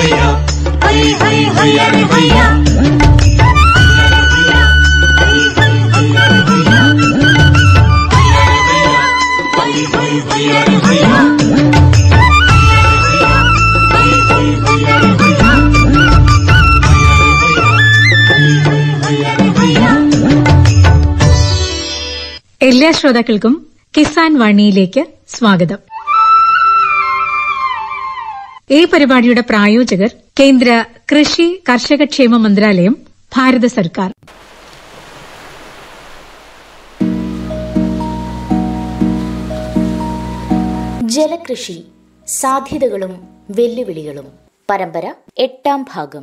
എല്ലാ ശ്രോതാക്കൾക്കും കിസാൻ വാണിയിലേക്ക് സ്വാഗതം ഈ പരിപാടിയുടെ പ്രായോജകർ കേന്ദ്ര കൃഷി കർഷകക്ഷേമ മന്ത്രാലയം ഭാരത സർക്കാർ ജലകൃഷി സാധ്യതകളും വെല്ലുവിളികളും പരമ്പര എട്ടാം ഭാഗം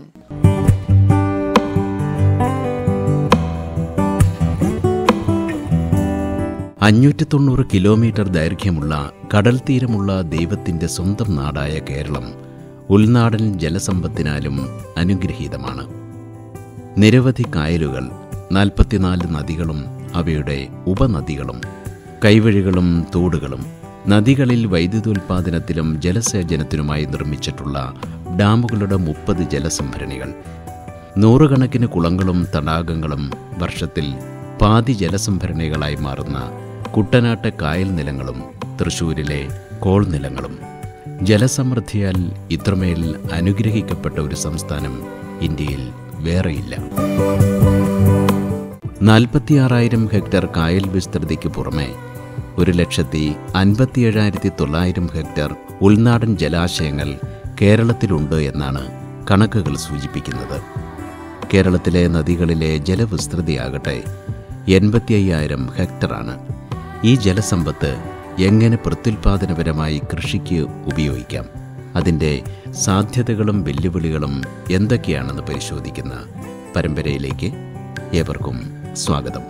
അഞ്ഞൂറ്റി തൊണ്ണൂറ് കിലോമീറ്റർ ദൈർഘ്യമുള്ള കടൽ തീരമുള്ള ദൈവത്തിന്റെ സ്വന്തം നാടായ കേരളം ഉൾനാടൻ ജലസമ്പത്തിനാലും അനുഗ്രഹീതമാണ് നിരവധി കായലുകൾ നാൽപ്പത്തിനാല് നദികളും അവയുടെ ഉപനദികളും കൈവഴികളും തോടുകളും നദികളിൽ വൈദ്യുതോൽപാദനത്തിലും ജലസേചനത്തിനുമായി നിർമ്മിച്ചിട്ടുള്ള ഡാമുകളുടെ മുപ്പത് ജലസംഭരണികൾ നൂറുകണക്കിന് കുളങ്ങളും തടാകങ്ങളും വർഷത്തിൽ പാതി ജലസംഭരണികളായി മാറുന്ന കുട്ടനാട്ട് കായൽ നിലങ്ങളും തൃശൂരിലെ കോൾ നിലങ്ങളും ജലസമൃദ്ധിയാൽ ഇത്രമേൽ അനുഗ്രഹിക്കപ്പെട്ട ഒരു സംസ്ഥാനം ഇന്ത്യയിൽ വേറെയില്ല നാൽപ്പത്തിയാറായിരം ഹെക്ടർ കായൽ വിസ്തൃതിക്ക് പുറമെ ഒരു ലക്ഷത്തി അൻപത്തിയേഴായിരത്തി തൊള്ളായിരം ഹെക്ടർ ഉൾനാടൻ ജലാശയങ്ങൾ കേരളത്തിലുണ്ട് എന്നാണ് കണക്കുകൾ സൂചിപ്പിക്കുന്നത് കേരളത്തിലെ നദികളിലെ ജലവിസ്തൃതിയാകട്ടെ എൺപത്തി അയ്യായിരം ഹെക്ടറാണ് ഈ ജലസമ്പത്ത് എങ്ങനെ പ്രത്യുൽപാദനപരമായി കൃഷിക്ക് ഉപയോഗിക്കാം അതിൻ്റെ സാധ്യതകളും വെല്ലുവിളികളും എന്തൊക്കെയാണെന്ന് പരിശോധിക്കുന്ന പരമ്പരയിലേക്ക് ഏവർക്കും സ്വാഗതം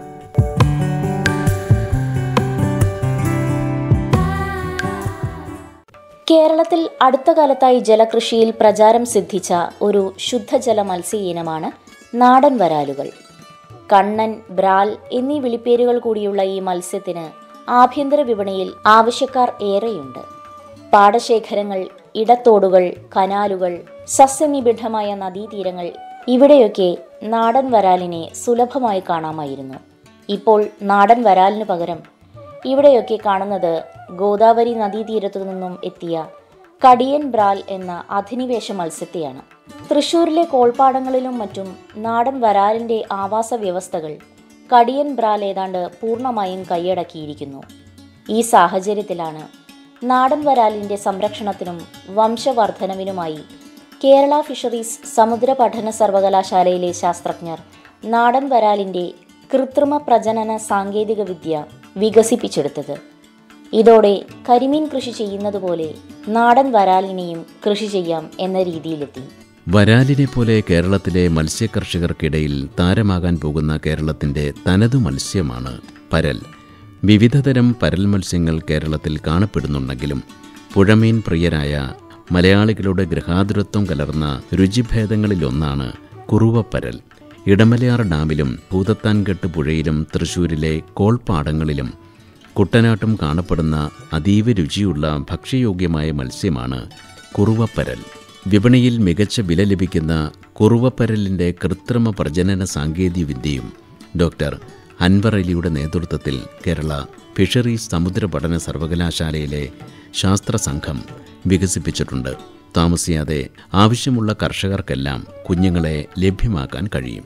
കേരളത്തിൽ അടുത്ത കാലത്തായി ജലകൃഷിയിൽ പ്രചാരം സിദ്ധിച്ച ഒരു ശുദ്ധജല മത്സ്യ ഇനമാണ് നാടൻ വരാലുകൾ കണ്ണൻ ബ്രാൽ എന്നീ വിളിപ്പേരുകൾ കൂടിയുള്ള ഈ മത്സ്യത്തിന് ആഭ്യന്തര വിപണിയിൽ ആവശ്യക്കാർ ഏറെയുണ്ട് പാടശേഖരങ്ങൾ ഇടത്തോടുകൾ കനാലുകൾ സസ്യനിബിഡമായ നദീതീരങ്ങൾ ഇവിടെയൊക്കെ നാടൻ വരാലിനെ സുലഭമായി കാണാമായിരുന്നു ഇപ്പോൾ നാടൻ വരാലിനു പകരം ഇവിടെയൊക്കെ കാണുന്നത് ഗോദാവരി നദീതീരത്തു നിന്നും എത്തിയ കടിയൻ ബ്രാൽ എന്ന അധിനിവേശ മത്സ്യത്തെയാണ് തൃശൂരിലെ കോൾപ്പാടങ്ങളിലും മറ്റും നാടൻ വരാലിന്റെ ആവാസ വ്യവസ്ഥകൾ കടിയൻ ബ്രാൽ ഏതാണ്ട് പൂർണ്ണമായും കൈയടക്കിയിരിക്കുന്നു ഈ സാഹചര്യത്തിലാണ് നാടൻ വരാലിന്റെ സംരക്ഷണത്തിനും വംശവർദ്ധനവിനുമായി കേരള ഫിഷറീസ് സമുദ്ര പഠന സർവകലാശാലയിലെ ശാസ്ത്രജ്ഞർ നാടൻ വരാലിന്റെ കൃത്രിമ പ്രജനന സാങ്കേതിക വിദ്യ വികസിപ്പിച്ചെടുത്തത് ഇതോടെ കരിമീൻ കൃഷി ചെയ്യുന്നതുപോലെ നാടൻ വരാലിനെയും കൃഷി ചെയ്യാം എന്ന രീതിയിലെത്തി വരാലിനെ പോലെ കേരളത്തിലെ മത്സ്യകർഷകർക്കിടയിൽ താരമാകാൻ പോകുന്ന കേരളത്തിന്റെ തനതു മത്സ്യമാണ് പരൽ വിവിധതരം പരൽ മത്സ്യങ്ങൾ കേരളത്തിൽ കാണപ്പെടുന്നുണ്ടെങ്കിലും പുഴമീൻ പ്രിയരായ മലയാളികളുടെ ഗൃഹാതുരത്വം കലർന്ന രുചിഭേദങ്ങളിലൊന്നാണ് കുറുവപ്പരൽ ഇടമലയാർ ഡാമിലും ഭൂതത്താൻകെട്ട് പുഴയിലും തൃശൂരിലെ കോൾപ്പാടങ്ങളിലും കുട്ടനാട്ടും കാണപ്പെടുന്ന അതീവ രുചിയുള്ള ഭക്ഷ്യയോഗ്യമായ മത്സ്യമാണ് കുറുവപ്പരൽ വിപണിയിൽ മികച്ച വില ലഭിക്കുന്ന കുറുവപ്പരലിന്റെ കൃത്രിമ പ്രജനന സാങ്കേതികവിദ്യയും ഡോക്ടർ അൻവർ അലിയുടെ നേതൃത്വത്തിൽ കേരള ഫിഷറീസ് സമുദ്ര പഠന സർവകലാശാലയിലെ ശാസ്ത്ര സംഘം വികസിപ്പിച്ചിട്ടുണ്ട് താമസിയാതെ ആവശ്യമുള്ള കർഷകർക്കെല്ലാം കുഞ്ഞുങ്ങളെ ലഭ്യമാക്കാൻ കഴിയും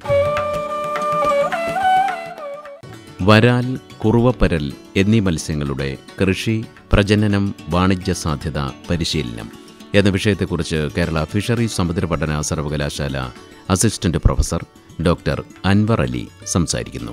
വരാൽ കുറുവപ്പരൽ എന്നീ മത്സ്യങ്ങളുടെ കൃഷി പ്രജനനം വാണിജ്യ സാധ്യത പരിശീലനം എന്ന വിഷയത്തെക്കുറിച്ച് കേരള ഫിഷറീസ് സമുദ്ര പഠന സർവകലാശാല assistant professor doctor Anwar Ali സംസാരിക്കുന്നു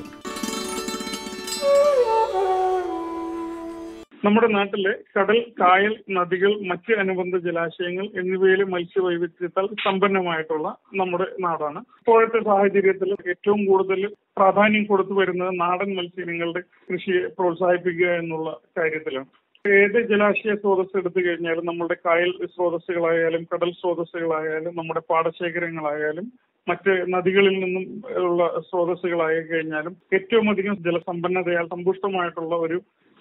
നമ്മുടെ നാട്ടിലെ കടൽ കായൽ നദികൾ മറ്റ് അനുബന്ധ ജലാശയങ്ങൾ എന്നിവയിലെ മത്സ്യവൈവിധ്യത്താൽ സമ്പന്നമായിട്ടുള്ള നമ്മുടെ നാടാണ് ഇപ്പോഴത്തെ സാഹചര്യത്തിൽ ഏറ്റവും കൂടുതൽ പ്രാധാന്യം കൊടുത്തു വരുന്നത് നാടൻ മത്സ്യങ്ങളുടെ കൃഷിയെ പ്രോത്സാഹിപ്പിക്കുക എന്നുള്ള കാര്യത്തിലാണ് ഏത് ജലാശയ സ്രോതസ് എടുത്തു കഴിഞ്ഞാലും നമ്മുടെ കായൽ സ്രോതസ്സുകളായാലും കടൽ സ്രോതസ്സുകളായാലും നമ്മുടെ പാടശേഖരങ്ങളായാലും മറ്റ് നദികളിൽ നിന്നും ഉള്ള സ്രോതസ്സുകളായി കഴിഞ്ഞാലും ഏറ്റവും അധികം ജലസമ്പന്നതയാൽ സമ്പുഷ്ടമായിട്ടുള്ള ഒരു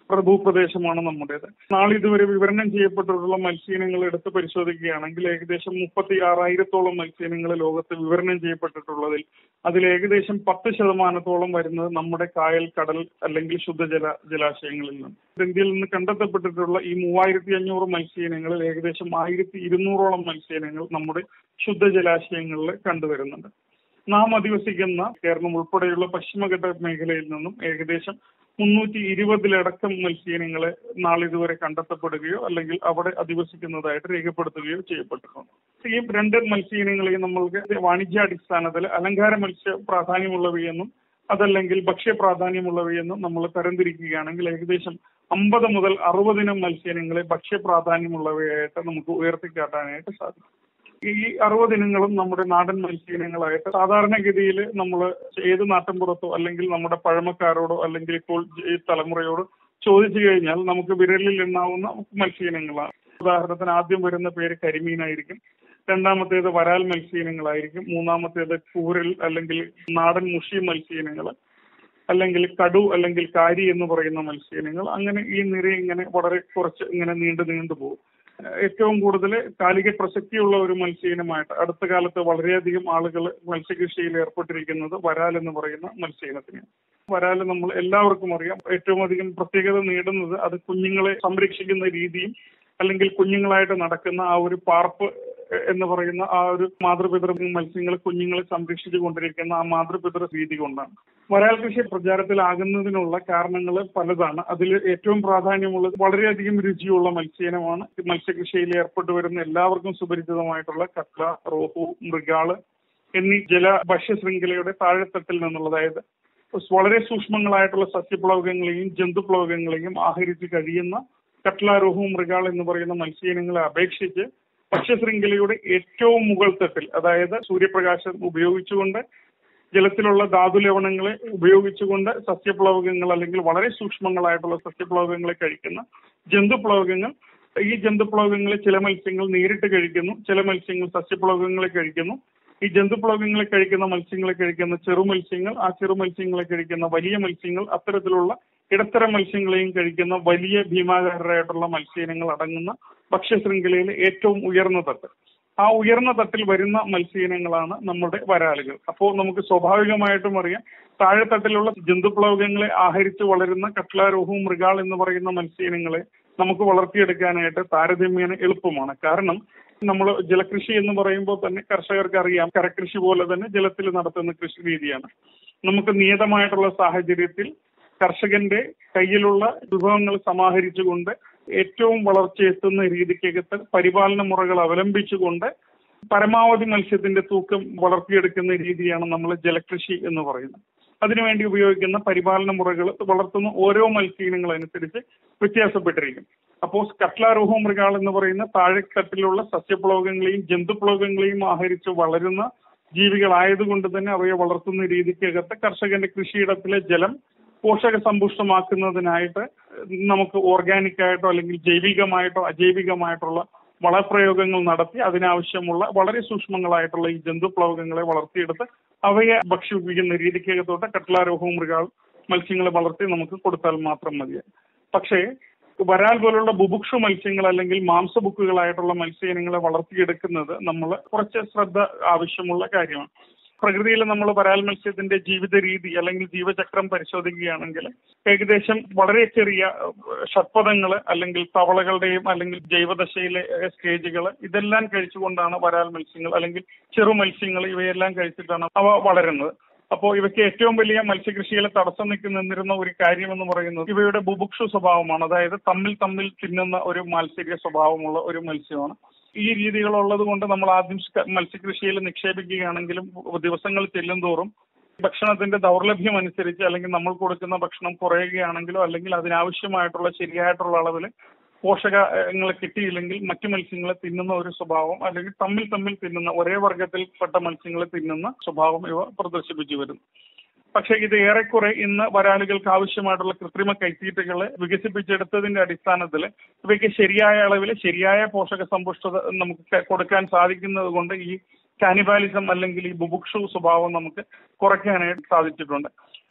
ഭൂപ്രദേശമാണ് നമ്മുടേത് നാളിതുവരെ വിവരണം ചെയ്യപ്പെട്ടിട്ടുള്ള മത്സ്യയിനങ്ങൾ എടുത്ത് പരിശോധിക്കുകയാണെങ്കിൽ ഏകദേശം മുപ്പത്തി ആറായിരത്തോളം മത്സ്യയിനങ്ങൾ ലോകത്ത് വിവരണം ചെയ്യപ്പെട്ടിട്ടുള്ളതിൽ അതിൽ ഏകദേശം പത്ത് ശതമാനത്തോളം വരുന്നത് നമ്മുടെ കായൽ കടൽ അല്ലെങ്കിൽ ശുദ്ധജല ജലാശയങ്ങളിൽ നിന്നും ഇന്ത്യയിൽ നിന്ന് കണ്ടെത്തപ്പെട്ടിട്ടുള്ള ഈ മൂവായിരത്തി അഞ്ഞൂറ് മത്സ്യയിനങ്ങളിൽ ഏകദേശം ആയിരത്തി ഇരുന്നൂറോളം മത്സ്യയിനങ്ങൾ നമ്മുടെ ശുദ്ധജലാശയങ്ങളിൽ കണ്ടുവരുന്നുണ്ട് നാം അധിവസിക്കുന്ന കേരളം ഉൾപ്പെടെയുള്ള പശ്ചിമഘട്ട മേഖലയിൽ നിന്നും ഏകദേശം മുന്നൂറ്റി ഇരുപതിലടക്കം മത്സ്യയിനങ്ങളെ നാളിതുവരെ കണ്ടെത്തപ്പെടുകയോ അല്ലെങ്കിൽ അവിടെ അധിവസിക്കുന്നതായിട്ട് രേഖപ്പെടുത്തുകയോ ചെയ്യപ്പെട്ടിട്ടുണ്ട് ഈ രണ്ട് മത്സ്യയിനങ്ങളെയും നമ്മൾക്ക് വാണിജ്യാടിസ്ഥാനത്തിൽ അലങ്കാര മത്സ്യ പ്രാധാന്യമുള്ളവയെന്നും അതല്ലെങ്കിൽ ഭക്ഷ്യ പ്രാധാന്യമുള്ളവയെന്നും നമ്മൾ തരംതിരിക്കുകയാണെങ്കിൽ ഏകദേശം അമ്പത് മുതൽ അറുപതിനം മത്സ്യയിനങ്ങളെ ഭക്ഷ്യ പ്രാധാന്യമുള്ളവയായിട്ട് നമുക്ക് ഉയർത്തിക്കാട്ടാനായിട്ട് സാധിക്കും ഈ അറുപത് ഇനങ്ങളും നമ്മുടെ നാടൻ മത്സ്യയിനങ്ങളായിട്ട് സാധാരണഗതിയിൽ നമ്മൾ ഏത് നാട്ടിൻപുറത്തോ അല്ലെങ്കിൽ നമ്മുടെ പഴമക്കാരോടോ അല്ലെങ്കിൽ ഇപ്പോൾ ഈ തലമുറയോട് ചോദിച്ചു കഴിഞ്ഞാൽ നമുക്ക് വിരലിൽ എണ്ണാവുന്ന മത്സ്യയിനങ്ങളാണ് ഉദാഹരണത്തിന് ആദ്യം വരുന്ന പേര് കരിമീനായിരിക്കും രണ്ടാമത്തേത് വരാൽ മത്സ്യയിനങ്ങളായിരിക്കും മൂന്നാമത്തേത് കൂരൽ അല്ലെങ്കിൽ നാടൻ മുഷി മത്സ്യയിനങ്ങൾ അല്ലെങ്കിൽ കടു അല്ലെങ്കിൽ കാരി എന്ന് പറയുന്ന മത്സ്യയിനങ്ങൾ അങ്ങനെ ഈ നിര ഇങ്ങനെ വളരെ കുറച്ച് ഇങ്ങനെ നീണ്ടു നീണ്ടു പോകും ഏറ്റവും കൂടുതൽ കാലിക പ്രസക്തിയുള്ള ഒരു മത്സ്യയിനമായിട്ട് അടുത്ത കാലത്ത് വളരെയധികം ആളുകൾ മത്സ്യകൃഷിയിൽ ഏർപ്പെട്ടിരിക്കുന്നത് വരാൽ എന്ന് പറയുന്ന മത്സ്യയിനത്തിനാണ് വരാൽ നമ്മൾ എല്ലാവർക്കും അറിയാം ഏറ്റവും അധികം പ്രത്യേകത നേടുന്നത് അത് കുഞ്ഞുങ്ങളെ സംരക്ഷിക്കുന്ന രീതിയും അല്ലെങ്കിൽ കുഞ്ഞുങ്ങളായിട്ട് നടക്കുന്ന ആ ഒരു പാർപ്പ് എന്ന് പറയുന്ന ആ ഒരു മാതൃപിതൃ മത്സ്യങ്ങൾ കുഞ്ഞുങ്ങളെ സംരക്ഷിച്ചു കൊണ്ടിരിക്കുന്ന ആ മാതൃപിതൃ രീതി കൊണ്ടാണ് വരാൽ കൃഷി പ്രചാരത്തിലാകുന്നതിനുള്ള കാരണങ്ങൾ പലതാണ് അതിൽ ഏറ്റവും പ്രാധാന്യമുള്ളത് വളരെയധികം രുചിയുള്ള മത്സ്യനമാണ് മത്സ്യകൃഷിയിൽ ഏർപ്പെട്ടു വരുന്ന എല്ലാവർക്കും സുപരിചിതമായിട്ടുള്ള കട്ല റോഹു മൃഗാള് എന്നീ ജല ഭക്ഷ്യ ശൃംഖലയുടെ താഴെത്തട്ടിൽ നിന്നുള്ള അതായത് വളരെ സൂക്ഷ്മങ്ങളായിട്ടുള്ള സസ്യപ്ലവകങ്ങളെയും ജന്തുപ്ലവകങ്ങളെയും ആഹരിച്ച് കഴിയുന്ന കട്ല രോഹു മൃഗാൾ എന്ന് പറയുന്ന മത്സ്യയിനങ്ങളെ അപേക്ഷിച്ച് ഭക്ഷ്യശൃംഖലയുടെ ഏറ്റവും മുകൾ തട്ടിൽ അതായത് സൂര്യപ്രകാശം ഉപയോഗിച്ചുകൊണ്ട് ജലത്തിലുള്ള ധാതു ലവണങ്ങളെ ഉപയോഗിച്ചുകൊണ്ട് സസ്യപ്ലവകങ്ങൾ അല്ലെങ്കിൽ വളരെ സൂക്ഷ്മങ്ങളായിട്ടുള്ള സസ്യപ്ലവകങ്ങളെ കഴിക്കുന്ന ജന്തുപ്ലവകങ്ങൾ ഈ ജന്തുപ്ലവകങ്ങളെ ചില മത്സ്യങ്ങൾ നേരിട്ട് കഴിക്കുന്നു ചില മത്സ്യങ്ങൾ സസ്യപ്ലവകങ്ങളെ കഴിക്കുന്നു ഈ ജന്തുപ്ലവകങ്ങളെ കഴിക്കുന്ന മത്സ്യങ്ങളെ കഴിക്കുന്ന ചെറു മത്സ്യങ്ങൾ ആ ചെറു മത്സ്യങ്ങളെ കഴിക്കുന്ന വലിയ മത്സ്യങ്ങൾ അത്തരത്തിലുള്ള ഇടത്തരം മത്സ്യങ്ങളെയും കഴിക്കുന്ന വലിയ ഭീമാകാരരായിട്ടുള്ള മത്സ്യയിനങ്ങൾ അടങ്ങുന്ന ഭക്ഷ്യശൃംഖലയിലെ ഏറ്റവും ഉയർന്ന തട്ട് ആ ഉയർന്ന തട്ടിൽ വരുന്ന മത്സ്യയിനങ്ങളാണ് നമ്മുടെ വരാലുകൾ അപ്പോൾ നമുക്ക് സ്വാഭാവികമായിട്ടും അറിയാം താഴെത്തട്ടിലുള്ള ജന്തുപ്ലവകങ്ങളെ ആഹരിച്ച് വളരുന്ന കട്ലാരോഹവും മൃഗാൾ എന്ന് പറയുന്ന മത്സ്യയിനങ്ങളെ നമുക്ക് വളർത്തിയെടുക്കാനായിട്ട് താരതമ്യേന എളുപ്പമാണ് കാരണം നമ്മൾ ജലകൃഷി എന്ന് പറയുമ്പോൾ തന്നെ കർഷകർക്ക് അറിയാം കരകൃഷി പോലെ തന്നെ ജലത്തിൽ നടത്തുന്ന കൃഷി രീതിയാണ് നമുക്ക് നിയതമായിട്ടുള്ള സാഹചര്യത്തിൽ കർഷകന്റെ കയ്യിലുള്ള വിഭവങ്ങൾ സമാഹരിച്ചുകൊണ്ട് ഏറ്റവും വളർച്ചയെത്തുന്ന രീതിക്കകത്ത് പരിപാലന മുറകൾ അവലംബിച്ചുകൊണ്ട് പരമാവധി മത്സ്യത്തിന്റെ തൂക്കം വളർത്തിയെടുക്കുന്ന രീതിയാണ് നമ്മൾ ജലകൃഷി എന്ന് പറയുന്നത് അതിനുവേണ്ടി ഉപയോഗിക്കുന്ന പരിപാലന മുറകൾ വളർത്തുന്ന ഓരോ മത്സ്യയിനങ്ങൾ അനുസരിച്ച് വ്യത്യാസപ്പെട്ടിരിക്കും അപ്പോൾ കട്ലാരോഹോ മൃഗാൾ എന്ന് പറയുന്ന താഴെത്തട്ടിലുള്ള സസ്യപ്ലവകങ്ങളെയും ജന്തുപ്ലവകങ്ങളെയും ആഹരിച്ച് വളരുന്ന ജീവികളായതുകൊണ്ട് തന്നെ അവയെ വളർത്തുന്ന രീതിക്കകത്ത് കർഷകന്റെ കൃഷിയിടത്തിലെ ജലം പോഷക സമ്പുഷ്ടമാക്കുന്നതിനായിട്ട് നമുക്ക് ഓർഗാനിക് ആയിട്ടോ അല്ലെങ്കിൽ ജൈവികമായിട്ടോ അജൈവികമായിട്ടുള്ള വളപ്രയോഗങ്ങൾ നടത്തി അതിനാവശ്യമുള്ള വളരെ സൂക്ഷ്മങ്ങളായിട്ടുള്ള ഈ ജന്തുപ്ലവകങ്ങളെ വളർത്തിയെടുത്ത് അവയെ ഭക്ഷിപ്പിക്കുന്ന രീതിക്കകത്തോട്ട് കട്ലാരോഹവും മൃഗാൾ മത്സ്യങ്ങളെ വളർത്തി നമുക്ക് കൊടുത്താൽ മാത്രം മതി പക്ഷേ വരാൽ പോലുള്ള ബുഭുക്ഷു മത്സ്യങ്ങൾ അല്ലെങ്കിൽ മാംസബുക്കുകളായിട്ടുള്ള മത്സ്യയിനങ്ങളെ വളർത്തിയെടുക്കുന്നത് നമ്മൾ കുറച്ച് ശ്രദ്ധ ആവശ്യമുള്ള കാര്യമാണ് പ്രകൃതിയിൽ നമ്മൾ വരാൽ മത്സ്യത്തിന്റെ ജീവിത രീതി അല്ലെങ്കിൽ ജീവചക്രം പരിശോധിക്കുകയാണെങ്കിൽ ഏകദേശം വളരെ ചെറിയ ഷഡ്പദങ്ങൾ അല്ലെങ്കിൽ തവളകളുടെയും അല്ലെങ്കിൽ ജൈവദശയിലെ സ്റ്റേജുകൾ ഇതെല്ലാം കഴിച്ചുകൊണ്ടാണ് വരാൽ മത്സ്യങ്ങൾ അല്ലെങ്കിൽ ചെറു മത്സ്യങ്ങൾ ഇവയെല്ലാം കഴിച്ചിട്ടാണ് അവ വളരുന്നത് അപ്പോൾ ഇവയ്ക്ക് ഏറ്റവും വലിയ മത്സ്യകൃഷിയിലെ തടസ്സം നിൽക്കുന്നിരുന്ന ഒരു കാര്യം എന്ന് പറയുന്നത് ഇവയുടെ ബുഭുക്ഷു സ്വഭാവമാണ് അതായത് തമ്മിൽ തമ്മിൽ തിന്നുന്ന ഒരു മാത്സര്യ സ്വഭാവമുള്ള ഒരു മത്സ്യമാണ് ഈ രീതികളുള്ളത് കൊണ്ട് നമ്മൾ ആദ്യം മത്സ്യകൃഷിയിൽ നിക്ഷേപിക്കുകയാണെങ്കിലും ദിവസങ്ങൾ ചെല്ലും തോറും ഭക്ഷണത്തിന്റെ ദൗർലഭ്യം അനുസരിച്ച് അല്ലെങ്കിൽ നമ്മൾ കൊടുക്കുന്ന ഭക്ഷണം കുറയുകയാണെങ്കിലോ അല്ലെങ്കിൽ അതിനാവശ്യമായിട്ടുള്ള ശരിയായിട്ടുള്ള അളവിൽ പോഷകങ്ങൾ കിട്ടിയില്ലെങ്കിൽ മറ്റു മത്സ്യങ്ങളെ തിന്നുന്ന ഒരു സ്വഭാവം അല്ലെങ്കിൽ തമ്മിൽ തമ്മിൽ തിന്നുന്ന ഒരേ വർഗത്തിൽപ്പെട്ട മത്സ്യങ്ങളെ തിന്നുന്ന സ്വഭാവം ഇവ പ്രദർശിപ്പിച്ചു വരുന്നു പക്ഷേ ഇത് ഏറെക്കുറെ ഇന്ന് വരാലുകൾക്ക് ആവശ്യമായിട്ടുള്ള കൃത്രിമ കൈത്തീറ്റകൾ വികസിപ്പിച്ചെടുത്തതിന്റെ അടിസ്ഥാനത്തിൽ ഇവയ്ക്ക് ശരിയായ അളവിൽ ശരിയായ പോഷക സമ്പുഷ്ടത നമുക്ക് കൊടുക്കാൻ സാധിക്കുന്നത് കൊണ്ട് ഈ കാനിബാലിസം അല്ലെങ്കിൽ ഈ ബുഭുക്ഷു സ്വഭാവം നമുക്ക് കുറയ്ക്കാനായിട്ട് സാധിച്ചിട്ടുണ്ട്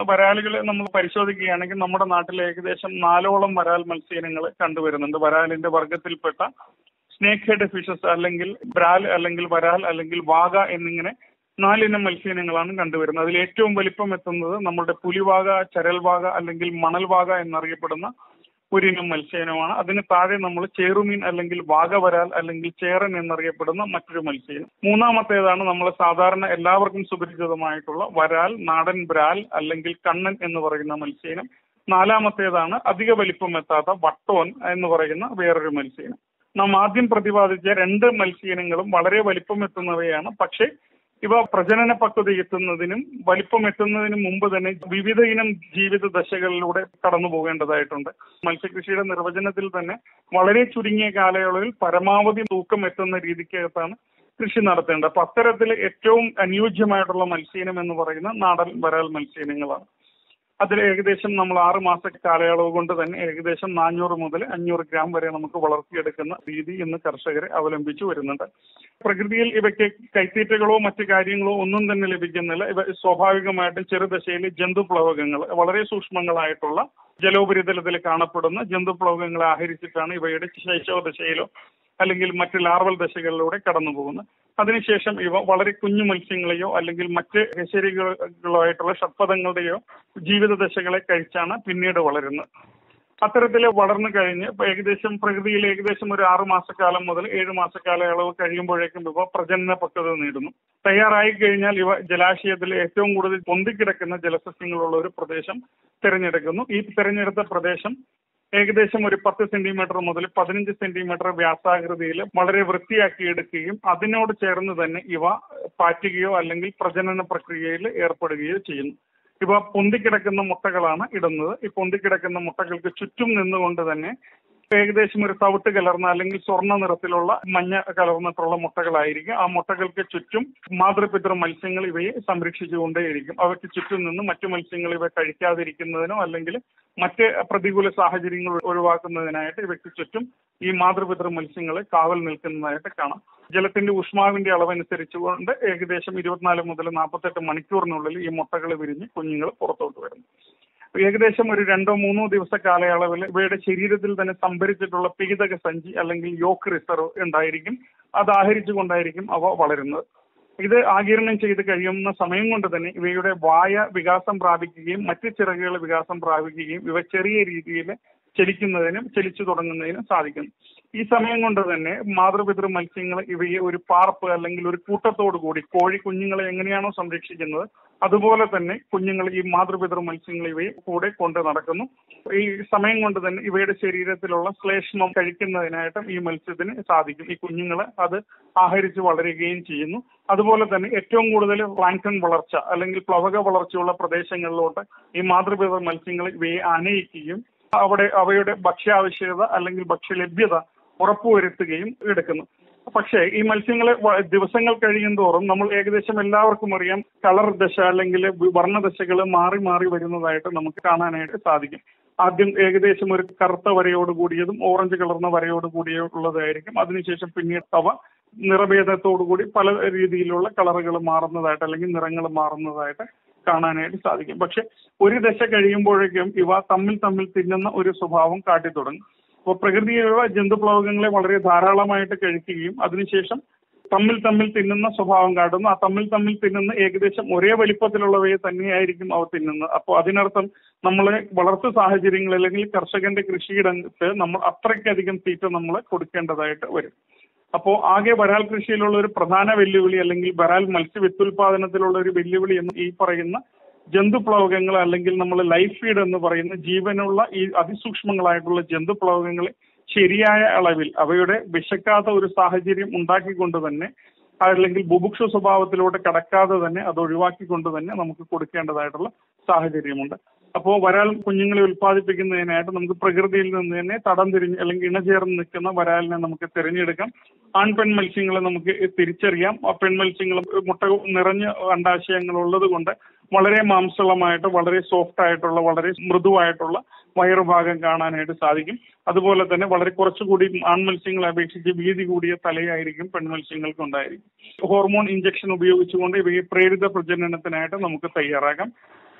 വരാലുകളെ നമ്മൾ പരിശോധിക്കുകയാണെങ്കിൽ നമ്മുടെ നാട്ടിൽ ഏകദേശം നാലോളം വരാൽ മത്സ്യയിനങ്ങൾ കണ്ടുവരുന്നുണ്ട് വരാലിന്റെ വർഗത്തിൽപ്പെട്ട സ്നേക്ക് ഹെഡ് ഫിഷസ് അല്ലെങ്കിൽ ബ്രാൽ അല്ലെങ്കിൽ വരാൽ അല്ലെങ്കിൽ വാഗ എന്നിങ്ങനെ നാലിനം മത്സ്യയിനങ്ങളാണ് കണ്ടുവരുന്നത് അതിൽ ഏറ്റവും വലിപ്പം എത്തുന്നത് നമ്മുടെ പുലിവാക ചരൽവാക അല്ലെങ്കിൽ മണൽവാക എന്നറിയപ്പെടുന്ന ഒരിനം മത്സ്യയിനമാണ് അതിന് താഴെ നമ്മൾ ചേറുമീൻ അല്ലെങ്കിൽ വാഗവരാൽ അല്ലെങ്കിൽ ചേറൻ എന്നറിയപ്പെടുന്ന മറ്റൊരു മത്സ്യം മൂന്നാമത്തേതാണ് നമ്മൾ സാധാരണ എല്ലാവർക്കും സുപരിചിതമായിട്ടുള്ള വരാൽ നാടൻ ബ്രാൽ അല്ലെങ്കിൽ കണ്ണൻ എന്ന് പറയുന്ന മത്സ്യയിനം നാലാമത്തേതാണ് അധിക വലിപ്പം എത്താത്ത വട്ടോൻ എന്ന് പറയുന്ന വേറൊരു മത്സ്യയിനം നാം ആദ്യം പ്രതിപാദിച്ച രണ്ട് മത്സ്യയിനങ്ങളും വളരെ വലിപ്പം എത്തുന്നവയാണ് പക്ഷേ ഇവ പ്രജനന പക്വത എത്തുന്നതിനും വലിപ്പം എത്തുന്നതിനും മുമ്പ് തന്നെ വിവിധ ഇനം ജീവിത ദശകളിലൂടെ കടന്നു പോകേണ്ടതായിട്ടുണ്ട് മത്സ്യകൃഷിയുടെ നിർവചനത്തിൽ തന്നെ വളരെ ചുരുങ്ങിയ കാലയളവിൽ പരമാവധി തൂക്കം എത്തുന്ന രീതിക്കകത്താണ് കൃഷി നടത്തേണ്ടത് അപ്പൊ അത്തരത്തിൽ ഏറ്റവും അനുയോജ്യമായിട്ടുള്ള മത്സ്യയിനം എന്ന് പറയുന്ന നാടൻ വരാൽ മത്സ്യയിനങ്ങളാണ് അതിൽ ഏകദേശം നമ്മൾ ആറ് മാസ കാലയളവ് കൊണ്ട് തന്നെ ഏകദേശം നാനൂറ് മുതൽ അഞ്ഞൂറ് ഗ്രാം വരെ നമുക്ക് വളർത്തിയെടുക്കുന്ന രീതി ഇന്ന് കർഷകരെ അവലംബിച്ചു വരുന്നുണ്ട് പ്രകൃതിയിൽ ഇവയ്ക്ക് കൈത്തീറ്റകളോ മറ്റു കാര്യങ്ങളോ ഒന്നും തന്നെ ലഭിക്കുന്നില്ല ഇവ സ്വാഭാവികമായിട്ടും ചെറുദശയിൽ ജന്തുപ്ലവകങ്ങൾ വളരെ സൂക്ഷ്മങ്ങളായിട്ടുള്ള ജലോപരിതലത്തിൽ കാണപ്പെടുന്ന ജന്തുപ്ലവകങ്ങളെ ആഹരിച്ചിട്ടാണ് ഇവയുടെ ശൈശവദശയിലോ അല്ലെങ്കിൽ മറ്റ് ലാർവൽ ദശകളിലൂടെ കടന്നു പോകുന്നത് അതിനുശേഷം ഇവ വളരെ കുഞ്ഞു മത്സ്യങ്ങളെയോ അല്ലെങ്കിൽ മറ്റ് ഹെശരികളോ ആയിട്ടുള്ള ഷഡ്പഥങ്ങളുടെയോ ജീവിത ദശകളെ കഴിച്ചാണ് പിന്നീട് വളരുന്നത് അത്തരത്തിൽ വളർന്നു കഴിഞ്ഞ് ഇപ്പൊ ഏകദേശം പ്രകൃതിയിൽ ഏകദേശം ഒരു ആറു മാസക്കാലം മുതൽ ഏഴ് മാസക്കാലയളവ് കഴിയുമ്പോഴേക്കും ഇവ പ്രജനന പക്വത നേടുന്നു തയ്യാറായി കഴിഞ്ഞാൽ ഇവ ജലാശയത്തിൽ ഏറ്റവും കൂടുതൽ പൊന്തിക്കിടക്കുന്ന ജലസസ്യങ്ങളുള്ള ഒരു പ്രദേശം തിരഞ്ഞെടുക്കുന്നു ഈ തിരഞ്ഞെടുത്ത പ്രദേശം ഏകദേശം ഒരു പത്ത് സെന്റിമീറ്റർ മുതൽ പതിനഞ്ച് സെന്റിമീറ്റർ വ്യാസാകൃതിയിൽ വളരെ വൃത്തിയാക്കി എടുക്കുകയും അതിനോട് ചേർന്ന് തന്നെ ഇവ പാറ്റുകയോ അല്ലെങ്കിൽ പ്രജനന പ്രക്രിയയിൽ ഏർപ്പെടുകയോ ചെയ്യുന്നു ഇവ പൊന്തിക്കിടക്കുന്ന മുട്ടകളാണ് ഇടുന്നത് ഈ പൊന്തിക്കിടക്കുന്ന മുട്ടകൾക്ക് ചുറ്റും നിന്നുകൊണ്ട് തന്നെ ഏകദേശം ഒരു തവിട്ട് കലർന്ന അല്ലെങ്കിൽ സ്വർണ്ണ നിറത്തിലുള്ള മഞ്ഞ കലർന്നിട്ടുള്ള മുട്ടകളായിരിക്കും ആ മുട്ടകൾക്ക് ചുറ്റും മാതൃപിതൃ മത്സ്യങ്ങൾ ഇവയെ സംരക്ഷിച്ചുകൊണ്ടേയിരിക്കും അവയ്ക്ക് ചുറ്റും നിന്ന് മറ്റു മത്സ്യങ്ങൾ ഇവ കഴിക്കാതിരിക്കുന്നതിനോ അല്ലെങ്കിൽ മറ്റ് പ്രതികൂല സാഹചര്യങ്ങൾ ഒഴിവാക്കുന്നതിനായിട്ട് ഇവയ്ക്ക് ചുറ്റും ഈ മാതൃപിതൃ മത്സ്യങ്ങളെ കാവൽ നിൽക്കുന്നതായിട്ട് കാണാം ജലത്തിന്റെ ഊഷ്മാവിന്റെ അളവനുസരിച്ചുകൊണ്ട് ഏകദേശം ഇരുപത്തിനാല് മുതൽ നാൽപ്പത്തെട്ട് മണിക്കൂറിനുള്ളിൽ ഈ മുട്ടകൾ വിരിഞ്ഞ് കുഞ്ഞുങ്ങൾ പുറത്തോട്ട് വരുന്നു ഏകദേശം ഒരു രണ്ടോ മൂന്നോ ദിവസ കാലയളവിൽ ഇവയുടെ ശരീരത്തിൽ തന്നെ സംഭരിച്ചിട്ടുള്ള പീതക സഞ്ചി അല്ലെങ്കിൽ യോക്ക് റിസർവ് ഉണ്ടായിരിക്കും അത് ആഹരിച്ചുകൊണ്ടായിരിക്കും അവ വളരുന്നത് ഇത് ആകിരണം ചെയ്ത് കഴിയുന്ന സമയം കൊണ്ട് തന്നെ ഇവയുടെ വായ വികാസം പ്രാപിക്കുകയും മറ്റ് ചിറകുകൾ വികാസം പ്രാപിക്കുകയും ഇവ ചെറിയ രീതിയിൽ ചലിക്കുന്നതിനും ചലിച്ചു തുടങ്ങുന്നതിനും സാധിക്കുന്നു ഈ സമയം കൊണ്ട് തന്നെ മാതൃപിതൃ മത്സ്യങ്ങൾ ഇവയെ ഒരു പാർപ്പ് അല്ലെങ്കിൽ ഒരു കൂട്ടത്തോടു കൂടി കോഴി കുഞ്ഞുങ്ങളെ എങ്ങനെയാണോ സംരക്ഷിക്കുന്നത് അതുപോലെ തന്നെ കുഞ്ഞുങ്ങൾ ഈ മാതൃപിതൃ മത്സ്യങ്ങൾ ഇവയെ കൂടെ കൊണ്ട് നടക്കുന്നു ഈ സമയം കൊണ്ട് തന്നെ ഇവയുടെ ശരീരത്തിലുള്ള ശ്ലേഷ്മം കഴിക്കുന്നതിനായിട്ടും ഈ മത്സ്യത്തിന് സാധിക്കും ഈ കുഞ്ഞുങ്ങൾ അത് ആഹരിച്ച് വളരുകയും ചെയ്യുന്നു അതുപോലെ തന്നെ ഏറ്റവും കൂടുതൽ പ്ലാങ്ടൺ വളർച്ച അല്ലെങ്കിൽ പ്ലവക വളർച്ചയുള്ള പ്രദേശങ്ങളിലോട്ട് ഈ മാതൃപിതൃ മത്സ്യങ്ങൾ ഇവയെ അനയിക്കുകയും അവിടെ അവയുടെ ഭക്ഷ്യാവശ്യകത അല്ലെങ്കിൽ ഭക്ഷ്യലഭ്യത ഉറപ്പുവരുത്തുകയും എടുക്കുന്നു പക്ഷേ ഈ മത്സ്യങ്ങളെ ദിവസങ്ങൾ കഴിയും തോറും നമ്മൾ ഏകദേശം എല്ലാവർക്കും അറിയാം കളർ ദശ അല്ലെങ്കിൽ വർണ്ണദശകൾ മാറി മാറി വരുന്നതായിട്ട് നമുക്ക് കാണാനായിട്ട് സാധിക്കും ആദ്യം ഏകദേശം ഒരു കറുത്ത വരയോട് കൂടിയതും ഓറഞ്ച് കളർന്ന വരയോട് കൂടിയുള്ളതായിരിക്കും അതിനുശേഷം പിന്നീട് അവ നിറഭേദത്തോടു കൂടി പല രീതിയിലുള്ള കളറുകൾ മാറുന്നതായിട്ട് അല്ലെങ്കിൽ നിറങ്ങൾ മാറുന്നതായിട്ട് കാണാനായിട്ട് സാധിക്കും പക്ഷെ ഒരു ദശ കഴിയുമ്പോഴേക്കും ഇവ തമ്മിൽ തമ്മിൽ തിന്നുന്ന ഒരു സ്വഭാവം കാട്ടിത്തുടങ്ങും അപ്പോൾ പ്രകൃതിയിലുള്ള ജന്തുപ്ലവകങ്ങളെ വളരെ ധാരാളമായിട്ട് കഴിക്കുകയും അതിനുശേഷം തമ്മിൽ തമ്മിൽ തിന്നുന്ന സ്വഭാവം കാട്ടുന്നു ആ തമ്മിൽ തമ്മിൽ തിന്നുന്ന ഏകദേശം ഒരേ വലിപ്പത്തിലുള്ളവയെ തന്നെയായിരിക്കും അവ തിന്നുന്നത് അപ്പോൾ അതിനർത്ഥം നമ്മളെ വളർത്തു സാഹചര്യങ്ങൾ അല്ലെങ്കിൽ കർഷകന്റെ കൃഷിയിടത്ത് നമ്മൾ അത്രയ്ക്കധികം തീറ്റ നമ്മൾ കൊടുക്കേണ്ടതായിട്ട് വരും അപ്പോൾ ആകെ വരാൽ കൃഷിയിലുള്ള ഒരു പ്രധാന വെല്ലുവിളി അല്ലെങ്കിൽ വരാൽ മത്സ്യവിത്തുൽപാദനത്തിലുള്ള ഒരു വെല്ലുവിളി എന്ന് ഈ പറയുന്ന ജന്തുപ്ലവകങ്ങൾ അല്ലെങ്കിൽ നമ്മൾ ലൈഫ് ഫീഡ് എന്ന് പറയുന്ന ജീവനുള്ള ഈ അതിസൂക്ഷ്മങ്ങളായിട്ടുള്ള ജന്തുപ്ലവകങ്ങളെ ശരിയായ അളവിൽ അവയുടെ വിശക്കാത്ത ഒരു സാഹചര്യം ഉണ്ടാക്കിക്കൊണ്ട് തന്നെ അല്ലെങ്കിൽ ബുഭുക്ഷ സ്വഭാവത്തിലൂടെ കടക്കാതെ തന്നെ അത് ഒഴിവാക്കിക്കൊണ്ട് തന്നെ നമുക്ക് കൊടുക്കേണ്ടതായിട്ടുള്ള സാഹചര്യമുണ്ട് അപ്പോൾ വരാൽ കുഞ്ഞുങ്ങളെ ഉൽപ്പാദിപ്പിക്കുന്നതിനായിട്ട് നമുക്ക് പ്രകൃതിയിൽ നിന്ന് തന്നെ തടം തിരിഞ്ഞ് അല്ലെങ്കിൽ ഇണചേർന്ന് നിൽക്കുന്ന വരാലിനെ നമുക്ക് തിരഞ്ഞെടുക്കാം ആൺ പെൺ മത്സ്യങ്ങളെ നമുക്ക് തിരിച്ചറിയാം ആ പെൺ മത്സ്യങ്ങൾ മുട്ട നിറഞ്ഞ അണ്ടാശയങ്ങൾ ഉള്ളത് കൊണ്ട് വളരെ മാംസളമായിട്ട് വളരെ സോഫ്റ്റ് ആയിട്ടുള്ള വളരെ മൃദുവായിട്ടുള്ള വയറുഭാഗം കാണാനായിട്ട് സാധിക്കും അതുപോലെ തന്നെ വളരെ കുറച്ചുകൂടി ആൺമത്സ്യങ്ങളെ അപേക്ഷിച്ച് വീതി കൂടിയ തലയായിരിക്കും പെൺമത്സ്യങ്ങൾക്ക് ഉണ്ടായിരിക്കും ഹോർമോൺ ഇഞ്ചക്ഷൻ ഉപയോഗിച്ചുകൊണ്ട് ഇവയെ പ്രേരിത പ്രജനനത്തിനായിട്ട് നമുക്ക് തയ്യാറാക്കാം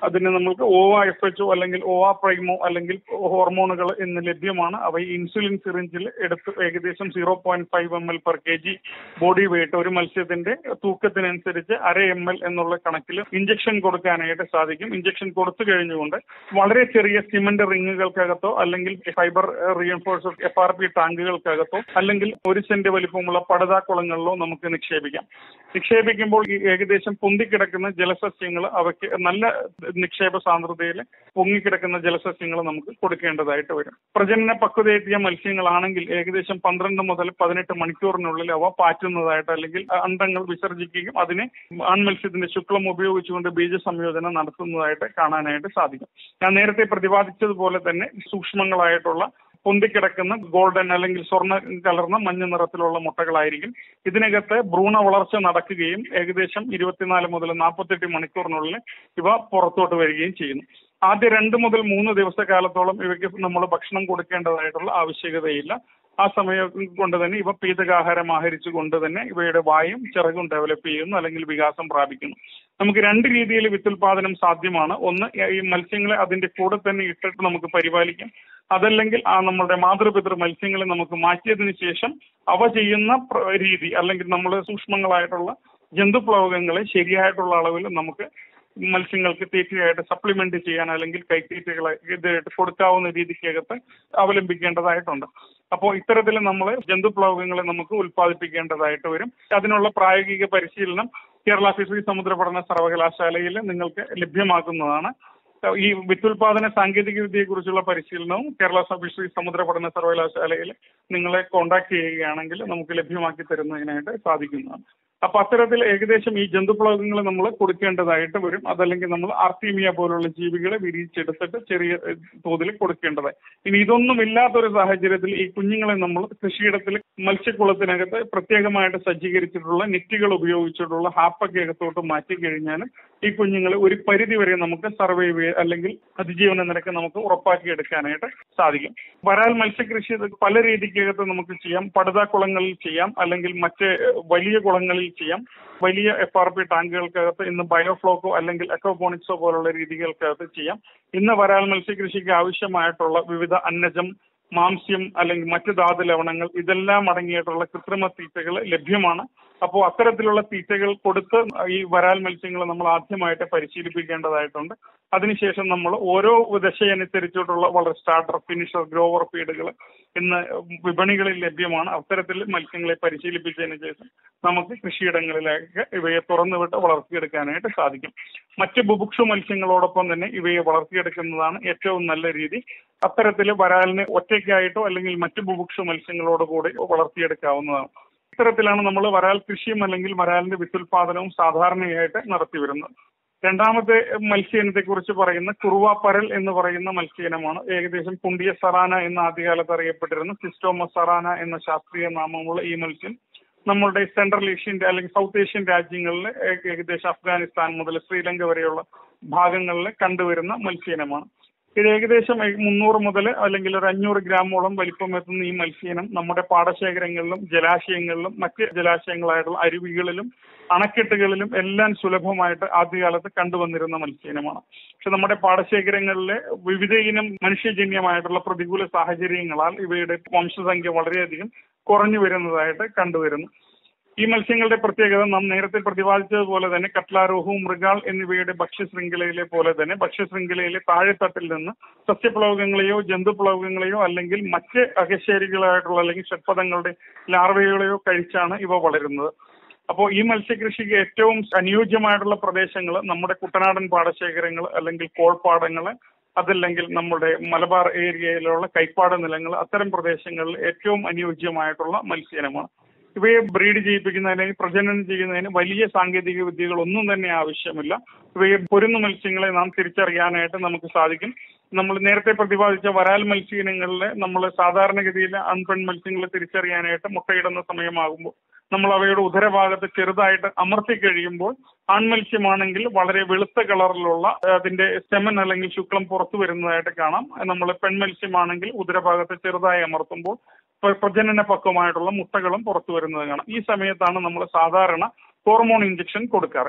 അതിന് നമ്മൾക്ക് ഒ എഫ് എച്ച് ഒ അല്ലെങ്കിൽ ഒ ആ പ്രൈമോ അല്ലെങ്കിൽ ഹോർമോണുകൾ ഇന്ന് ലഭ്യമാണ് അവ ഈ ഇൻസുലിൻ സിറിഞ്ചിൽ എടുത്ത് ഏകദേശം zero point five M L per K G body weight ഒരു മത്സ്യത്തിന്റെ തൂക്കത്തിനനുസരിച്ച് അര എം എൽ എന്നുള്ള കണക്കിൽ ഇഞ്ചക്ഷൻ കൊടുക്കാനായിട്ട് സാധിക്കും ഇഞ്ചക്ഷൻ കൊടുത്തു കഴിഞ്ഞുകൊണ്ട് വളരെ ചെറിയ സിമന്റ് റിങ്ങുകൾക്കകത്തോ അല്ലെങ്കിൽ fibre reinforce F R P ടാങ്കുകൾക്കകത്തോ അല്ലെങ്കിൽ ഒരു സെന്റ് വലിപ്പമുള്ള പടുതാക്കുളങ്ങളിലോ നമുക്ക് നിക്ഷേപിക്കാം നിക്ഷേപിക്കുമ്പോൾ ഈ ഏകദേശം പൊന്തിക്കിടക്കുന്ന ജലസസ്യങ്ങൾ അവയ്ക്ക് നല്ല നിക്ഷേപ സാന്ദ്രതയിൽ പൊങ്ങിക്കിടക്കുന്ന ജലസസ്യങ്ങൾ നമുക്ക് കൊടുക്കേണ്ടതായിട്ട് വരും പ്രജനന പക്വതയെത്തിയ മത്സ്യങ്ങളാണെങ്കിൽ ഏകദേശം പന്ത്രണ്ട് മുതൽ പതിനെട്ട് മണിക്കൂറിനുള്ളിൽ അവ പാറ്റുന്നതായിട്ട് അല്ലെങ്കിൽ അണ്ടങ്ങൾ വിസർജിക്കുകയും അതിനെ ആൺമത്സ്യത്തിന്റെ ശുക്ലം ഉപയോഗിച്ചുകൊണ്ട് ബീജ സംയോജനം നടത്തുന്നതായിട്ട് കാണാനായിട്ട് സാധിക്കും ഞാൻ നേരത്തെ പ്രതിപാദിച്ചതുപോലെ തന്നെ സൂക്ഷ്മങ്ങളായിട്ടുള്ള പൊന്തിക്കിടക്കുന്ന ഗോൾഡൻ അല്ലെങ്കിൽ സ്വർണ്ണ കലർന്ന മഞ്ഞ നിറത്തിലുള്ള മുട്ടകളായിരിക്കും ഇതിനകത്ത് ഭ്രൂണ വളർച്ച നടക്കുകയും ഏകദേശം ഇരുപത്തിനാല് മുതൽ നാൽപ്പത്തെട്ട് മണിക്കൂറിനുള്ളിൽ ഇവ പുറത്തോട്ട് വരികയും ചെയ്യുന്നു ആദ്യ രണ്ട് മുതൽ മൂന്ന് ദിവസക്കാലത്തോളം ഇവയ്ക്ക് നമ്മൾ ഭക്ഷണം കൊടുക്കേണ്ടതായിട്ടുള്ള ആവശ്യകതയില്ല ആ സമയം കൊണ്ട് തന്നെ ഇവ പീതകാഹാരം ആഹരിച്ചു കൊണ്ട് തന്നെ ഇവയുടെ വായും ചിറകും ഡെവലപ്പ് ചെയ്യുന്നു അല്ലെങ്കിൽ വികാസം പ്രാപിക്കുന്നു നമുക്ക് രണ്ട് രീതിയിൽ വിത്തുൽപാദനം സാധ്യമാണ് ഒന്ന് ഈ മത്സ്യങ്ങളെ അതിന്റെ കൂടെ തന്നെ ഇട്ടിട്ട് നമുക്ക് പരിപാലിക്കാം അതല്ലെങ്കിൽ ആ നമ്മുടെ മാതൃപിതൃ മത്സ്യങ്ങളെ നമുക്ക് മാറ്റിയതിനു ശേഷം അവ ചെയ്യുന്ന പ്ര- രീതി അല്ലെങ്കിൽ നമ്മൾ സൂക്ഷ്മങ്ങളായിട്ടുള്ള ജന്തുപ്ലവകങ്ങളെ ശരിയായിട്ടുള്ള അളവിൽ നമുക്ക് മത്സ്യങ്ങൾക്ക് തീറ്റയായിട്ട് സപ്ലിമെന്റ് ചെയ്യാൻ അല്ലെങ്കിൽ കൈത്തീറ്റകളെ ഇതായിട്ട് കൊടുക്കാവുന്ന രീതിക്കകത്ത് അവലംബിക്കേണ്ടതായിട്ടുണ്ട് അപ്പോൾ ഇത്തരത്തിൽ നമ്മൾ ജന്തുപ്ലവകങ്ങളെ നമുക്ക് ഉൽപ്പാദിപ്പിക്കേണ്ടതായിട്ട് വരും അതിനുള്ള പ്രായോഗിക പരിശീലനം കേരള ഫിഷറി സമുദ്ര പഠന സർവകലാശാലയിൽ നിങ്ങൾക്ക് ലഭ്യമാക്കുന്നതാണ് ഈ വിത്തുൽപാദന സാങ്കേതിക വിദ്യയെ കുറിച്ചുള്ള പരിശീലനവും കേരള ഫിഷറി സമുദ്ര പഠന സർവകലാശാലയിൽ നിങ്ങളെ കോൺടാക്ട് ചെയ്യുകയാണെങ്കിൽ നമുക്ക് ലഭ്യമാക്കി തരുന്നതിനായിട്ട് സാധിക്കുന്നതാണ് അപ്പൊ അത്തരത്തിൽ ഏകദേശം ഈ ജന്തുപ്ലവകങ്ങൾ നമ്മൾ കൊടുക്കേണ്ടതായിട്ട് വരും അതല്ലെങ്കിൽ നമ്മൾ ആർത്തീമിയ പോലുള്ള ജീവികളെ വിരിയിച്ചെടുത്തിട്ട് ചെറിയ ഏഹ്, തോതിൽ കൊടുക്കേണ്ടതായി ഇനി ഇതൊന്നും ഇല്ലാത്തൊരു സാഹചര്യത്തിൽ ഈ കുഞ്ഞുങ്ങളെ നമ്മൾ കൃഷിയിടത്തിൽ മത്സ്യക്കുളത്തിനകത്ത് പ്രത്യേകമായിട്ട് സജ്ജീകരിച്ചിട്ടുള്ള നെറ്റുകൾ ഉപയോഗിച്ചിട്ടുള്ള ഹാപ്പൊക്കെ അകത്തോട്ട് മാറ്റി കഴിഞ്ഞാൽ ഈ കുഞ്ഞുങ്ങളെ ഒരു പരിധി വരെ നമുക്ക് സർവൈവ് ചെയ്യ അല്ലെങ്കിൽ അതിജീവന നിരക്ക് നമുക്ക് ഉറപ്പാക്കി എടുക്കാനായിട്ട് സാധിക്കും വരാൽ മത്സ്യകൃഷി ഇത് പല രീതിക്കകത്ത് നമുക്ക് ചെയ്യാം പടുതാക്കുളങ്ങളിൽ ചെയ്യാം അല്ലെങ്കിൽ മറ്റ് ഏഹ്, വലിയ കുളങ്ങളിൽ ചെയ്യാം വലിയ എഫ് ആർ പി ടാങ്കുകൾക്കകത്ത് ഇന്ന് ബയോഫ്ലോക്കോ അല്ലെങ്കിൽ എക്കോപോണിക്സോ പോലുള്ള രീതികൾക്കകത്ത് ചെയ്യാം ഇന്ന് വരാൽ മത്സ്യകൃഷിക്ക് ആവശ്യമായിട്ടുള്ള വിവിധ അന്നജം മാംസ്യം അല്ലെങ്കിൽ മറ്റ് ധാതു ലവണങ്ങൾ ഇതെല്ലാം അടങ്ങിയിട്ടുള്ള കൃത്രിമ തീറ്റകൾ ലഭ്യമാണ് അപ്പോൾ അത്തരത്തിലുള്ള തീറ്റകൾ കൊടുത്ത് ഈ വരാൽ മത്സ്യങ്ങളെ നമ്മൾ ആദ്യമായിട്ട് പരിശീലിപ്പിക്കേണ്ടതായിട്ടുണ്ട് അതിനുശേഷം നമ്മൾ ഓരോ ദശയനുസരിച്ചിട്ടുള്ള വളരെ സ്റ്റാർട്ടർ ഫിനിഷർ ഗ്രോവർ ഫീഡുകൾ ഇന്ന് വിപണികളിൽ ലഭ്യമാണ് അത്തരത്തിൽ മത്സ്യങ്ങളെ പരിശീലിപ്പിച്ചതിന് ശേഷം നമുക്ക് കൃഷിയിടങ്ങളിലേക്ക് ഇവയെ തുറന്നുവിട്ട് വളർത്തിയെടുക്കാനായിട്ട് സാധിക്കും മറ്റ് ബുഭുക്ഷു മത്സ്യങ്ങളോടൊപ്പം തന്നെ ഇവയെ വളർത്തിയെടുക്കുന്നതാണ് ഏറ്റവും നല്ല രീതി അത്തരത്തിൽ വരാലിന് ഒറ്റയ്ക്കായിട്ടോ അല്ലെങ്കിൽ മറ്റ് ബുഭുക്ഷു മത്സ്യങ്ങളോട് കൂടി വളർത്തിയെടുക്കാവുന്നതാണ് ഇത്തരത്തിലാണ് നമ്മൾ വരാൽ കൃഷിയും അല്ലെങ്കിൽ വരാലിന്റെ വിത്തുൽപാദനവും സാധാരണയായിട്ട് നടത്തി വരുന്നത് രണ്ടാമത്തെ മത്സ്യയിനത്തെ കുറിച്ച് പറയുന്ന കുറുവാപ്പരൽ എന്ന് പറയുന്ന മത്സ്യയിനമാണ് ഏകദേശം പുണ്ടിയ സറാന എന്ന ആദ്യകാലത്ത് അറിയപ്പെട്ടിരുന്ന സിസ്റ്റോമ സറാന എന്ന ശാസ്ത്രീയ നാമമുള്ള ഈ മത്സ്യം നമ്മളുടെ സെൻട്രൽ ഏഷ്യൻ അല്ലെങ്കിൽ സൗത്ത് ഏഷ്യൻ രാജ്യങ്ങളിൽ ഏ- ഏകദേശം അഫ്ഗാനിസ്ഥാൻ മുതൽ ശ്രീലങ്ക വരെയുള്ള ഭാഗങ്ങളിൽ കണ്ടുവരുന്ന മത്സ്യയിനമാണ് ഇത് ഏകദേശം മുന്നൂറ് മുതൽ അല്ലെങ്കിൽ ഒരു അഞ്ഞൂറ് ഗ്രാമോളം വലിപ്പം എത്തുന്ന ഈ മത്സ്യയിനം നമ്മുടെ പാടശേഖരങ്ങളിലും ജലാശയങ്ങളിലും മറ്റ് ജലാശയങ്ങളായിട്ടുള്ള അരുവികളിലും അണക്കെട്ടുകളിലും എല്ലാം സുലഭമായിട്ട് ആദ്യകാലത്ത് കണ്ടുവന്നിരുന്ന മത്സ്യയിനമാണ് പക്ഷെ നമ്മുടെ പാടശേഖരങ്ങളിലെ വിവിധ ഇനം മനുഷ്യജന്യമായിട്ടുള്ള പ്രതികൂല സാഹചര്യങ്ങളാൽ ഇവയുടെ വംശസംഖ്യ വളരെയധികം കുറഞ്ഞു വരുന്നതായിട്ട് കണ്ടുവരുന്നു ഈ മത്സ്യങ്ങളുടെ പ്രത്യേകത നാം നേരത്തെ പ്രതിപാദിച്ചതുപോലെ തന്നെ കട്ലാരോഹു മൃഗാൾ എന്നിവയുടെ ഭക്ഷ്യശൃംഖലയിലെ പോലെ തന്നെ ഭക്ഷ്യശൃംഖലയിലെ താഴെത്തട്ടിൽ നിന്ന് സസ്യപ്ലവകങ്ങളെയോ ജന്തുപ്ലവകങ്ങളെയോ അല്ലെങ്കിൽ മറ്റ് അകശേരികളായിട്ടുള്ള അല്ലെങ്കിൽ ഷഡ്പഥങ്ങളുടെ ലാർവകളെയോ കഴിച്ചാണ് ഇവ വളരുന്നത് അപ്പോൾ ഈ മത്സ്യകൃഷിക്ക് ഏറ്റവും അനുയോജ്യമായിട്ടുള്ള പ്രദേശങ്ങൾ നമ്മുടെ കുട്ടനാടൻ പാടശേഖരങ്ങൾ അല്ലെങ്കിൽ കോൾപ്പാടങ്ങൾ അതല്ലെങ്കിൽ നമ്മുടെ മലബാർ ഏരിയയിലുള്ള കൈപ്പാട് നിലങ്ങൾ അത്തരം പ്രദേശങ്ങളിൽ ഏറ്റവും അനുയോജ്യമായിട്ടുള്ള മത്സ്യനമാണ് ഇവയെ ബ്രീഡ് ചെയ്യിപ്പിക്കുന്നതിന് പ്രജനനം ചെയ്യുന്നതിന് വലിയ സാങ്കേതിക വിദ്യകളൊന്നും തന്നെ ആവശ്യമില്ല ഇവയെ പൊരുന്ന മത്സ്യങ്ങളെ നാം തിരിച്ചറിയാനായിട്ട് നമുക്ക് സാധിക്കും നമ്മൾ നേരത്തെ പ്രതിപാദിച്ച വരാൽ മത്സ്യയിനങ്ങളിൽ നമ്മൾ സാധാരണഗതിയിൽ ആൺപെൺ മത്സ്യങ്ങളെ തിരിച്ചറിയാനായിട്ട് മുട്ടയിടുന്ന സമയമാകുമ്പോൾ നമ്മൾ അവയുടെ ഉദരഭാഗത്ത് ചെറുതായിട്ട് അമർത്തി കഴിയുമ്പോൾ ആൺമത്സ്യമാണെങ്കിൽ വളരെ വെളുത്ത കളറിലുള്ള അതിന്റെ സെമൻ അല്ലെങ്കിൽ ശുക്ലം പുറത്തു വരുന്നതായിട്ട് കാണാം നമ്മൾ പെൺമത്സ്യമാണെങ്കിൽ ഉദരഭാഗത്ത് ചെറുതായി അമർത്തുമ്പോൾ പ്ര- പ്രജനന പക്വമായിട്ടുള്ള മുട്ടകളും പുറത്തു വരുന്നത് കാണാം ഈ സമയത്താണ് നമ്മൾ സാധാരണ ഹോർമോൺ ഇഞ്ചക്ഷൻ കൊടുക്കാറ്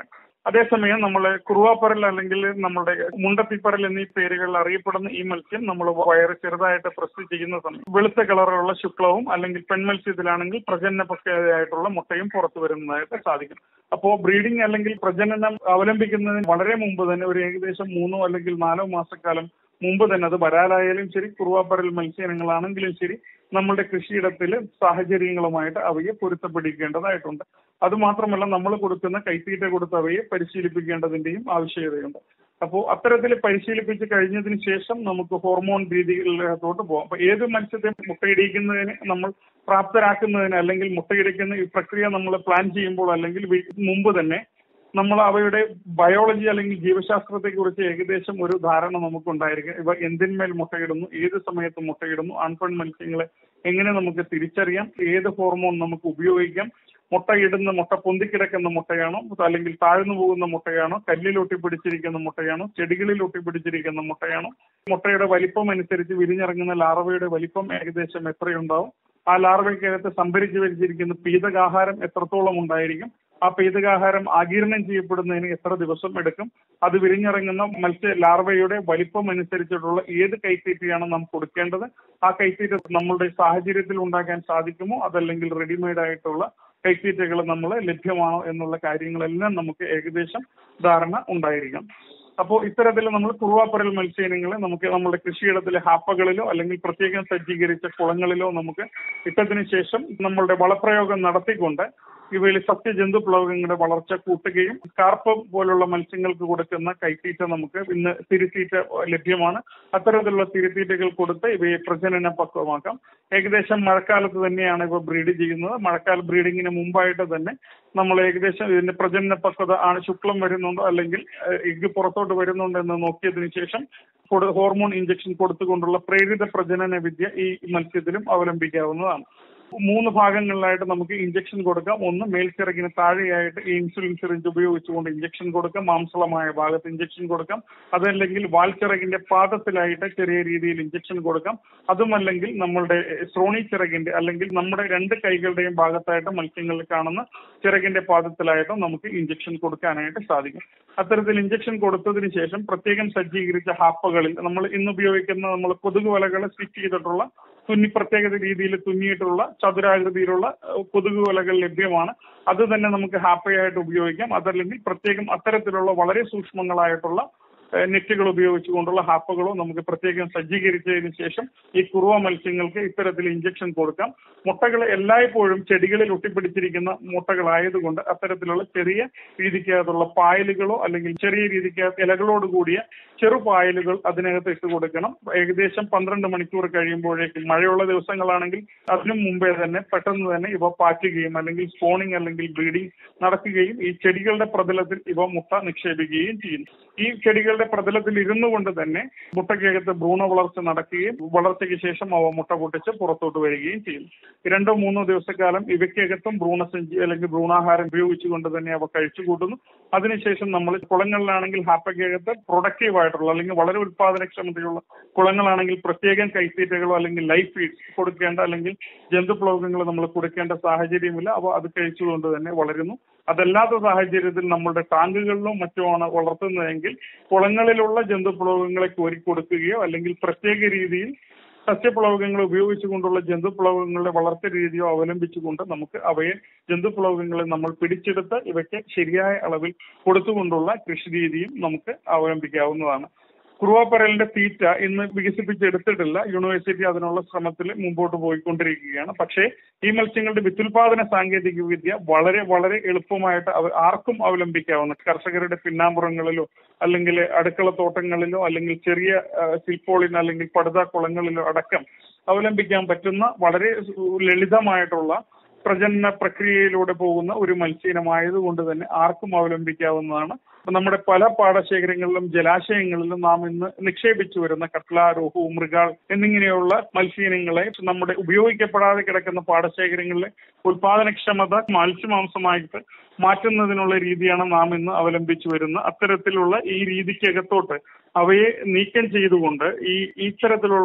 അതേസമയം നമ്മളെ കുറുവാപ്പറൽ അല്ലെങ്കിൽ നമ്മുടെ മുണ്ടത്തിപ്പറൽ എന്നീ പേരുകളിൽ അറിയപ്പെടുന്ന ഈ മത്സ്യം നമ്മൾ വയറ് ചെറുതായിട്ട് പ്രസ് ചെയ്യുന്ന സമയം വെളുത്ത കളറുള്ള ശുക്ലവും അല്ലെങ്കിൽ പെൺമത്സ്യത്തിലാണെങ്കിൽ പ്രജനന പക്വതയായിട്ടുള്ള മുട്ടയും പുറത്തു വരുന്നതായിട്ട് സാധിക്കും അപ്പോ ബ്രീഡിംഗ് അല്ലെങ്കിൽ പ്രജനനം അവലംബിക്കുന്നതിന് വളരെ മുമ്പ് തന്നെ ഒരു ഏകദേശം മൂന്നോ അല്ലെങ്കിൽ നാലോ മാസക്കാലം മുമ്പ് തന്നെ അത് വരാലായാലും ശരി കുറുവാപ്പറൽ മത്സ്യങ്ങളാണെങ്കിലും ശരി നമ്മളുടെ കൃഷിയിടത്തില് സാഹചര്യങ്ങളുമായിട്ട് അവയെ പൊരുത്തപ്പെടിക്കേണ്ടതായിട്ടുണ്ട് അതുമാത്രമല്ല നമ്മൾ കൊടുക്കുന്ന കൈത്തീറ്റ കൊടുത്ത് അവയെ പരിശീലിപ്പിക്കേണ്ടതിന്റെയും ആവശ്യകതയുണ്ട് അപ്പോൾ അത്തരത്തിൽ പരിശീലിപ്പിച്ച് കഴിഞ്ഞതിന് ശേഷം നമുക്ക് ഹോർമോൺ രീതികളിലോട്ട് പോകാം അപ്പൊ ഏത് മത്സ്യത്തെ മുട്ടയിടിക്കുന്നതിന് നമ്മൾ പ്രാപ്തരാക്കുന്നതിന് അല്ലെങ്കിൽ മുട്ടയിടിക്കുന്ന ഈ പ്രക്രിയ നമ്മൾ പ്ലാൻ ചെയ്യുമ്പോൾ അല്ലെങ്കിൽ മുമ്പ് തന്നെ നമ്മൾ അവയുടെ ബയോളജി അല്ലെങ്കിൽ ജീവശാസ്ത്രത്തെ കുറിച്ച് ഏകദേശം ഒരു ധാരണ നമുക്കുണ്ടായിരിക്കും ഇവ എന്തിന്മേൽ മുട്ടയിടുന്നു ഏത് സമയത്ത് മുട്ടയിടുന്നു ആൺപെൺ മത്സ്യങ്ങളെ എങ്ങനെ നമുക്ക് തിരിച്ചറിയാം ഏത് ഹോർമോൺ നമുക്ക് ഉപയോഗിക്കാം മുട്ടയിടുന്ന മുട്ട പൊന്തിക്കിടക്കുന്ന മുട്ടയാണോ അല്ലെങ്കിൽ താഴ്ന്നു പോകുന്ന മുട്ടയാണോ കല്ലിൽ ഒട്ടിപ്പിടിച്ചിരിക്കുന്ന മുട്ടയാണോ ചെടികളിൽ ഒട്ടിപ്പിടിച്ചിരിക്കുന്ന മുട്ടയാണോ മുട്ടയുടെ വലിപ്പം അനുസരിച്ച് വിരിഞ്ഞിറങ്ങുന്ന ലാർവയുടെ വലിപ്പം ഏകദേശം എത്രയുണ്ടാവും ആ ലാർവയ്ക്കകത്ത് സംഭരിച്ചു വെച്ചിരിക്കുന്ന പീതകാഹാരം എത്രത്തോളം ഉണ്ടായിരിക്കും ആ പീതകാഹാരം ആഗീരണം ചെയ്യപ്പെടുന്നതിന് എത്ര ദിവസം എടുക്കും അത് വിരിഞ്ഞിറങ്ങുന്ന മത്സ്യ ലാർവയുടെ വലിപ്പം അനുസരിച്ചിട്ടുള്ള ഏത് കൈത്തീറ്റയാണ് നാം കൊടുക്കേണ്ടത് ആ കൈത്തീറ്റ നമ്മളുടെ സാഹചര്യത്തിൽ ഉണ്ടാക്കാൻ സാധിക്കുമോ അതല്ലെങ്കിൽ റെഡിമെയ്ഡ് ആയിട്ടുള്ള കൈത്തീറ്റകൾ നമ്മൾ ലഭ്യമാണോ എന്നുള്ള കാര്യങ്ങളെല്ലാം നമുക്ക് ഏകദേശം ധാരണ ഉണ്ടായിരിക്കണം അപ്പോൾ ഇത്തരത്തിൽ നമ്മൾ കുറുവാപ്പറൽ മത്സ്യയിനങ്ങളെ നമുക്ക് നമ്മുടെ കൃഷിയിടത്തിലെ ഹാപ്പകളിലോ അല്ലെങ്കിൽ പ്രത്യേകം സജ്ജീകരിച്ച കുളങ്ങളിലോ നമുക്ക് ഇട്ടതിനു ശേഷം നമ്മളുടെ വളപ്രയോഗം നടത്തിക്കൊണ്ട് ഇവയിൽ സസ്യജന്തു പ്ലവകങ്ങളുടെ വളർച്ച കൂട്ടുകയും കാർപ്പ് പോലുള്ള മത്സ്യങ്ങൾക്ക് കൊടുക്കുന്ന കൈത്തീറ്റ നമുക്ക് ഇന്ന് തിരുത്തീറ്റ ലഭ്യമാണ് അത്തരത്തിലുള്ള തിരുത്തീറ്റകൾ കൊടുത്ത് ഇവയെ പ്രജനന പക്വമാക്കാം ഏകദേശം മഴക്കാലത്ത് തന്നെയാണ് ഇവ ബ്രീഡ് ചെയ്യുന്നത് മഴക്കാല ബ്രീഡിങ്ങിന് മുമ്പായിട്ട് തന്നെ നമ്മൾ ഏകദേശം ഇതിന്റെ പ്രജനന പക്വത ആണ് ശുക്ലം വരുന്നുണ്ടോ അല്ലെങ്കിൽ എഗ് പുറത്തോട്ട് വരുന്നുണ്ടോ എന്ന് നോക്കിയതിനു ശേഷം ഹോർമോൺ ഇഞ്ചക്ഷൻ കൊടുത്തുകൊണ്ടുള്ള പ്രേരിത പ്രജനന വിദ്യ ഈ മത്സ്യത്തിലും അവലംബിക്കാവുന്നതാണ് മൂന്ന് ഭാഗങ്ങളിലായിട്ട് നമുക്ക് ഇഞ്ചക്ഷൻ കൊടുക്കാം ഒന്ന് മേൽച്ചിറകിന് താഴെയായിട്ട് ഈ ഇൻസുലിൻ സിറിഞ്ച് ഉപയോഗിച്ചുകൊണ്ട് ഇഞ്ചക്ഷൻ കൊടുക്കാം മാംസളമായ ഭാഗത്ത് ഇഞ്ചക്ഷൻ കൊടുക്കാം അതല്ലെങ്കിൽ വാൽച്ചിറകിന്റെ പാദത്തിലായിട്ട് ചെറിയ രീതിയിൽ ഇഞ്ചക്ഷൻ കൊടുക്കാം അതുമല്ലെങ്കിൽ നമ്മളുടെ ശ്രോണി ചിറകിന്റെ അല്ലെങ്കിൽ നമ്മുടെ രണ്ട് കൈകളുടെയും ഭാഗത്തായിട്ട് മത്സ്യങ്ങളിൽ കാണുന്ന ചിറകിന്റെ പാദത്തിലായിട്ടും നമുക്ക് ഇഞ്ചക്ഷൻ കൊടുക്കാനായിട്ട് സാധിക്കും അത്തരത്തിൽ ഇഞ്ചക്ഷൻ കൊടുത്തതിന് ശേഷം പ്രത്യേകം സജ്ജീകരിച്ച ഹാപ്പകളിൽ നമ്മൾ ഇന്ന് ഉപയോഗിക്കുന്ന നമ്മൾ കൊതുക് വലകൾ സ്റ്റിച്ച് ചെയ്തിട്ടുള്ള തുന്നി പ്രത്യേക രീതിയിൽ തുന്നിയിട്ടുള്ള ചതുരാകൃതിയിലുള്ള കൊതുക് വലകൾ ലഭ്യമാണ് അത് തന്നെ നമുക്ക് ഹാപ്പയായിട്ട് ഉപയോഗിക്കാം അതല്ലെങ്കിൽ പ്രത്യേകം അത്തരത്തിലുള്ള വളരെ സൂക്ഷ്മങ്ങളായിട്ടുള്ള നെറ്റുകൾ ഉപയോഗിച്ചുകൊണ്ടുള്ള ഹാപ്പുകളോ നമുക്ക് പ്രത്യേകം സജ്ജീകരിച്ചതിന് ശേഷം ഈ കുറുവ മത്സ്യങ്ങൾക്ക് ഇത്തരത്തിൽ ഇഞ്ചക്ഷൻ കൊടുക്കാം മുട്ടകൾ എല്ലായ്പ്പോഴും ചെടികളിൽ ഒട്ടിപ്പിടിച്ചിരിക്കുന്ന മുട്ടകളായതുകൊണ്ട് അത്തരത്തിലുള്ള ചെറിയ രീതിക്കകത്തുള്ള പായലുകളോ അല്ലെങ്കിൽ ചെറിയ രീതിക്കകത്ത് ഇലകളോട് കൂടിയ ചെറു പായലുകൾ അതിനകത്ത് ഇട്ട് കൊടുക്കണം ഏകദേശം പന്ത്രണ്ട് മണിക്കൂർ കഴിയുമ്പോഴേക്കും മഴയുള്ള ദിവസങ്ങളാണെങ്കിൽ അതിനു മുമ്പേ തന്നെ പെട്ടെന്ന് തന്നെ ഇവ പാറ്റുകയും അല്ലെങ്കിൽ സ്പോണിംഗ് അല്ലെങ്കിൽ ബ്രീഡിംഗ് നടക്കുകയും ഈ ചെടികളുടെ പ്രതലത്തിൽ ഇവ മുട്ട നിക്ഷേപിക്കുകയും ചെയ്യുന്നു ഈ ചെടികളുടെ പ്രതലത്തിൽ ഇരുന്നു കൊണ്ട് തന്നെ മുട്ടയ്ക്കകത്ത് ഭ്രൂണ വളർച്ച നടക്കുകയും വളർച്ചയ്ക്ക് ശേഷം അവ മുട്ട പൊട്ടിച്ച് പുറത്തോട്ട് വരികയും ചെയ്യുന്നു രണ്ടോ മൂന്നോ ദിവസക്കാലം ഇവയ്ക്കകത്തും ഭ്രൂണസഞ്ചി അല്ലെങ്കിൽ ഭ്രൂണാഹാരം ഉപയോഗിച്ചുകൊണ്ട് തന്നെ അവ കഴിച്ചു കൂട്ടുന്നു അതിനുശേഷം നമ്മൾ കുളങ്ങളിലാണെങ്കിൽ ഹാപ്പയ്ക്കകത്ത് പ്രൊഡക്റ്റീവ് ആയിട്ടുള്ള അല്ലെങ്കിൽ വളരെ ഉത്പാദനക്ഷമതയുള്ള കുളങ്ങളാണെങ്കിൽ പ്രത്യേകം കൈത്തീറ്റകളോ അല്ലെങ്കിൽ ലൈഫ് ഫീഡ്സ് കൊടുക്കേണ്ട അല്ലെങ്കിൽ ജന്തുപ്ലവകങ്ങൾ നമ്മൾ കൊടുക്കേണ്ട സാഹചര്യമില്ല അവ അത് കഴിച്ചുകൊണ്ട് തന്നെ വളരുന്നു അതല്ലാത്ത സാഹചര്യത്തിൽ നമ്മുടെ ടാങ്കുകളിലോ മറ്റുമാണ് വളർത്തുന്നതെങ്കിൽ കുളങ്ങളിലുള്ള ജന്തുപ്ലവകങ്ങളെ കോരി കൊടുക്കുകയോ അല്ലെങ്കിൽ പ്രത്യേക രീതിയിൽ സസ്യപ്ലവകങ്ങൾ ഉപയോഗിച്ചുകൊണ്ടുള്ള ജന്തുപ്ലവകങ്ങളുടെ വളർത്ത രീതിയോ അവലംബിച്ചുകൊണ്ട് നമുക്ക് അവയെ ജന്തുപ്ലവകങ്ങളെ നമ്മൾ പിടിച്ചെടുത്ത് ഇവയ്ക്ക് ശരിയായ അളവിൽ കൊടുത്തുകൊണ്ടുള്ള കൃഷി രീതിയും നമുക്ക് അവലംബിക്കാവുന്നതാണ് കുറുവാപ്പരലിന്റെ തീറ്റ ഇന്ന് വികസിപ്പിച്ചെടുത്തിട്ടില്ല യൂണിവേഴ്സിറ്റി അതിനുള്ള ശ്രമത്തിൽ മുമ്പോട്ട് പോയിക്കൊണ്ടിരിക്കുകയാണ് പക്ഷേ ഈ മത്സ്യങ്ങളുടെ വിത്തുൽപാദന സാങ്കേതിക വിദ്യ വളരെ വളരെ എളുപ്പമായിട്ട് അവ ആർക്കും അവലംബിക്കാവുന്ന കർഷകരുടെ പിന്നാമ്പുറങ്ങളിലോ അല്ലെങ്കിൽ അടുക്കള തോട്ടങ്ങളിലോ അല്ലെങ്കിൽ ചെറിയ സിൽപ്പോളിൻ അല്ലെങ്കിൽ പടുത കുളങ്ങളിലോ അടക്കം അവലംബിക്കാൻ പറ്റുന്ന വളരെ ലളിതമായിട്ടുള്ള പ്രജനന പ്രക്രിയയിലൂടെ പോകുന്ന ഒരു മത്സ്യമായതുകൊണ്ട് തന്നെ ആർക്കും അവലംബിക്കാവുന്നതാണ് നമ്മുടെ പല പാടശേഖരങ്ങളിലും ജലാശയങ്ങളിലും നാം ഇന്ന് നിക്ഷേപിച്ചു വരുന്ന കട്ല രോഹു മൃഗാൾ എന്നിങ്ങനെയുള്ള മത്സ്യങ്ങളെ നമ്മുടെ ഉപയോഗിക്കപ്പെടാതെ കിടക്കുന്ന പാടശേഖരങ്ങളിലെ ഉൽപാദനക്ഷമത മത്സ്യമാംസമായിട്ട് മാറ്റുന്നതിനുള്ള രീതിയാണ് നാം ഇന്ന് അവലംബിച്ചു വരുന്ന അത്തരത്തിലുള്ള ഈ രീതിക്കകത്തോട്ട് അവയെ നീക്കം ചെയ്തുകൊണ്ട് ഈ ഇത്തരത്തിലുള്ള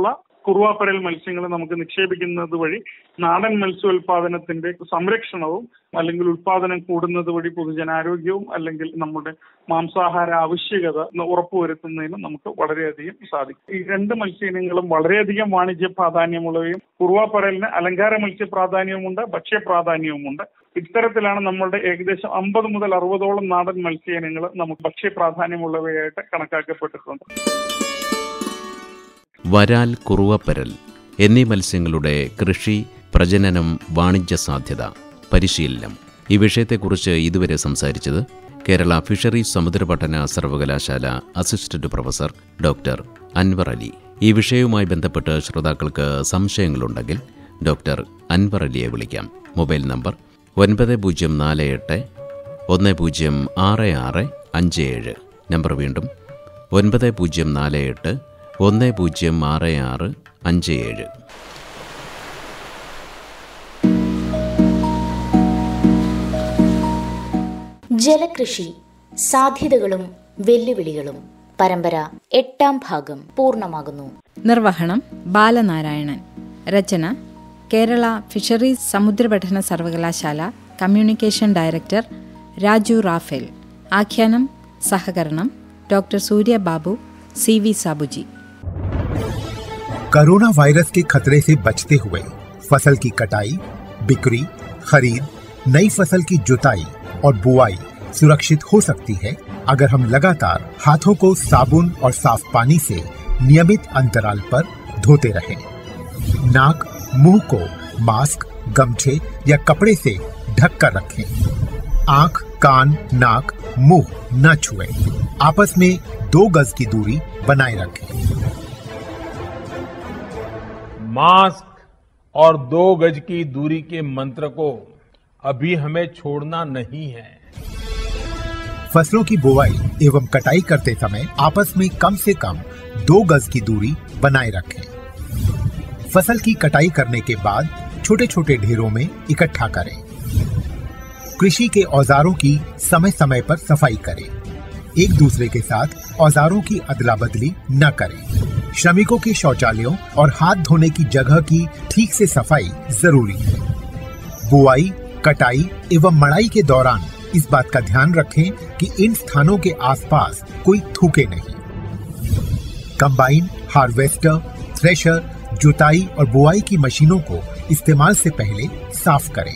കുറുവാപ്പരൽ മത്സ്യങ്ങൾ നമുക്ക് നിക്ഷേപിക്കുന്നത് വഴി നാടൻ മത്സ്യോൽപാദനത്തിന്റെ സംരക്ഷണവും അല്ലെങ്കിൽ ഉൽപാദനം കൂടുന്നത് വഴി പൊതുജനാരോഗ്യവും അല്ലെങ്കിൽ നമ്മുടെ മാംസാഹാര ആവശ്യകത ഉറപ്പുവരുത്തുന്നതിന് നമുക്ക് വളരെയധികം സാധിക്കും ഈ രണ്ട് മത്സ്യയിനങ്ങളും വളരെയധികം വാണിജ്യ പ്രാധാന്യമുള്ളവയും കുറുവാപ്പരലിന് അലങ്കാര മത്സ്യ പ്രാധാന്യവുമുണ്ട് ഭക്ഷ്യ പ്രാധാന്യവുമുണ്ട് ഇത്തരത്തിലാണ് നമ്മളുടെ ഏകദേശം അമ്പത് മുതൽ അറുപതോളം നാടൻ മത്സ്യയിനങ്ങൾ നമുക്ക് ഭക്ഷ്യ പ്രാധാന്യമുള്ളവയായിട്ട് കണക്കാക്കപ്പെട്ടിട്ടുണ്ട് വരാൽ കുറുവപ്പരൽ എന്നീ മത്സ്യങ്ങളുടെ കൃഷി പ്രജനനം വാണിജ്യ സാധ്യത പരിശീലനം ഈ വിഷയത്തെക്കുറിച്ച് ഇതുവരെ സംസാരിച്ചത് കേരള ഫിഷറീസ് സമുദ്രപഠന സർവകലാശാല assistant professor doctor Anwar Ali ഈ വിഷയവുമായി ബന്ധപ്പെട്ട് ശ്രോതാക്കൾക്ക് സംശയങ്ങളുണ്ടെങ്കിൽ ഡോക്ടർ അൻവർ അലിയെ വിളിക്കാം മൊബൈൽ നമ്പർ ഒൻപത് പൂജ്യം നാല് എട്ട് ഒന്ന് പൂജ്യം ആറ് ആറ് അഞ്ച് ഏഴ് നമ്പർ വീണ്ടും ഒൻപത് പൂജ്യം നാല് എട്ട് ഒന്ന് പൂജ്യം ആറ് ആറ് അഞ്ച് ഏഴ് ജലകൃഷി സാധ്യതകളും വെല്ലുവിളികളും പരമ്പര എട്ടാം ഭാഗം പൂർണ്ണമാകുന്നു നിർവഹണം ബാലനാരായണൻ രചന കേരള ഫിഷറീസ് സമുദ്രപഠന സർവകലാശാല കമ്മ്യൂണിക്കേഷൻ ഡയറക്ടർ രാജു റാഫേൽ ആഖ്യാനം സഹകരണം doctor Surya Babu C V Sabuji corona virus के खतरे से बचते हुए फसल की कटाई बिक्री खरीद नई फसल की जुताई और बुआई सुरक्षित हो सकती है अगर हम लगातार हाथों को साबुन और साफ पानी से नियमित अंतराल पर धोते रहें। नाक मुंह को मास्क गमछे या कपड़े से ढक कर रखें आंख कान नाक मुंह न छुएं। आपस में दो गज की दूरी बनाए रखें मास्क और दो गज की दूरी के मंत्र को अभी हमें छोड़ना नहीं है फसलों की बुवाई एवं कटाई करते समय आपस में कम से कम दो गज की दूरी बनाए रखें फसल की कटाई करने के बाद छोटे छोटे ढेरों में इकट्ठा करें कृषि के औजारों की समय समय पर सफाई करें एक दूसरे के साथ औजारों की अदला बदली न करें श्रमिकों के शौचालयों और हाथ धोने की जगह की ठीक से सफाई जरूरी है बुआई कटाई एवं मड़ाई के दौरान इस बात का ध्यान रखें कि इन स्थानों के आसपास कोई थूके नहीं कंबाइन हार्वेस्टर थ्रेशर जुताई और बुआई की मशीनों को इस्तेमाल से पहले साफ करें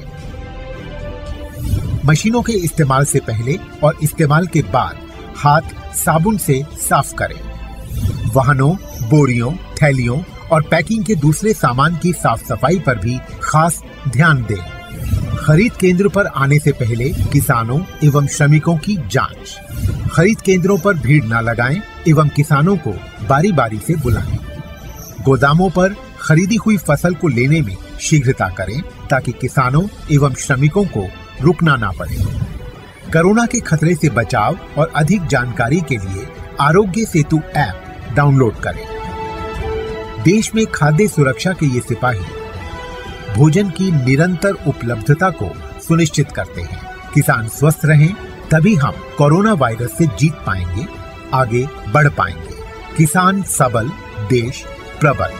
मशीनों के इस्तेमाल से पहले और इस्तेमाल के बाद हाथ साबुन से साफ करें वाहनों बोरियों थैलियों और पैकिंग के दूसरे सामान की साफ सफाई पर भी खास ध्यान दें खरीद केंद्र पर आने से पहले किसानों एवं श्रमिकों की जांच खरीद केंद्रों पर भीड़ न लगाएं एवं किसानों को बारी बारी से बुलाएं गोदामों पर खरीदी हुई फसल को लेने में शीघ्रता करें ताकि किसानों एवं श्रमिकों को रुकना ना पड़े कोरोना के खतरे से बचाव और अधिक जानकारी के लिए आरोग्य सेतु ऐप डाउनलोड करें देश में खाद्य सुरक्षा के ये सिपाही भोजन की निरंतर उपलब्धता को सुनिश्चित करते हैं किसान स्वस्थ रहें तभी हम कोरोना वायरस से जीत पाएंगे आगे बढ़ पाएंगे किसान सबल देश प्रबल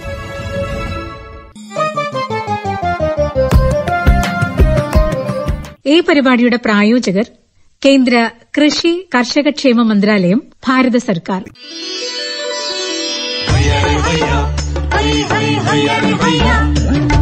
ഈ പരിപാടിയുടെ പ്രായോജകർ കേന്ദ്ര കൃഷി കർഷകക്ഷേമ മന്ത്രാലയം ഭാരത സർക്കാർ भैया रे भैया हरी हरी भैया रे भैया